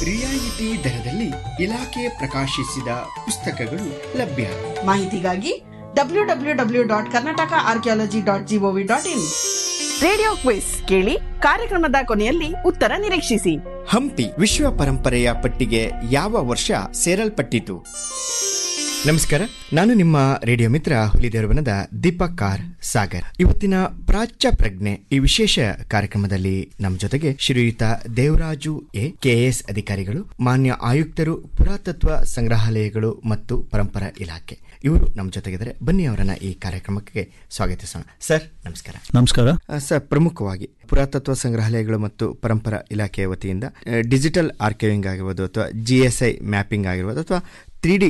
ರಿಯಾಯಿತಿ ದರದಲ್ಲಿ ಇಲಾಖೆ ಪ್ರಕಾಶಿಸಿದ ಪುಸ್ತಕಗಳು ಲಭ್ಯ ಮಾಹಿತಿಗಾಗಿ W W W dot Karnataka archaeology dot G O V dot in radio quiz ಕೇಳಿ ಕಾರ್ಯಕ್ರಮದ ಕೊನೆಯಲ್ಲಿ ಉತ್ತರ ನಿರೀಕ್ಷಿಸಿ ಹಂಪಿ ವಿಶ್ವ ಪರಂಪರೆಯ ಪಟ್ಟಿಗೆ ಯಾವ ವರ್ಷ ಸೇರಲ್ಪಟ್ಟಿತು ನಮಸ್ಕಾರ ನಾನು ನಿಮ್ಮ ರೇಡಿಯೋ ಮಿತ್ರ ಹುಲಿದೇವರವನದ ದೀಪಕ್ ಕಾರ್ ಸಾಗರ್ ಇವತ್ತಿನ ಪ್ರಾಚ್ಯ ಪ್ರಜ್ಞೆ ಈ ವಿಶೇಷ ಕಾರ್ಯಕ್ರಮದಲ್ಲಿ ನಮ್ಮ ಜೊತೆಗೆ ಶ್ರೀಯುತ ದೇವರಾಜು ಎ ಕೆಎಸ್ ಅಧಿಕಾರಿಗಳು ಮಾನ್ಯ ಆಯುಕ್ತರು ಪುರಾತತ್ವ ಸಂಗ್ರಹಾಲಯಗಳು ಮತ್ತು ಪರಂಪರಾ ಇಲಾಖೆ ಇವರು ನಮ್ಮ ಜೊತೆಗಿದ್ದಾರೆ ಬನ್ನಿ ಅವರನ್ನ ಈ ಕಾರ್ಯಕ್ರಮಕ್ಕೆ ಸ್ವಾಗತಿಸೋಣ ಸರ್ ನಮಸ್ಕಾರ ನಮಸ್ಕಾರ ಆ, ಸರ್ ಪ್ರಮುಖವಾಗಿ ಪುರಾತತ್ವ ಸಂಗ್ರಹಾಲಯಗಳು ಮತ್ತು ಪರಂಪರಾ ಇಲಾಖೆಯ ವತಿಯಿಂದ ಆ, ಡಿಜಿಟಲ್ ಆರ್ಕೈವಿಂಗ್ ಆಗಿರ್ಬೋದು ಅಥವಾ ಜಿ ಎಸ್ ಐ ಮ್ಯಾಪಿಂಗ್ ಆಗಿರ್ಬೋದು ಅಥವಾ ತ್ರೀ ಡಿ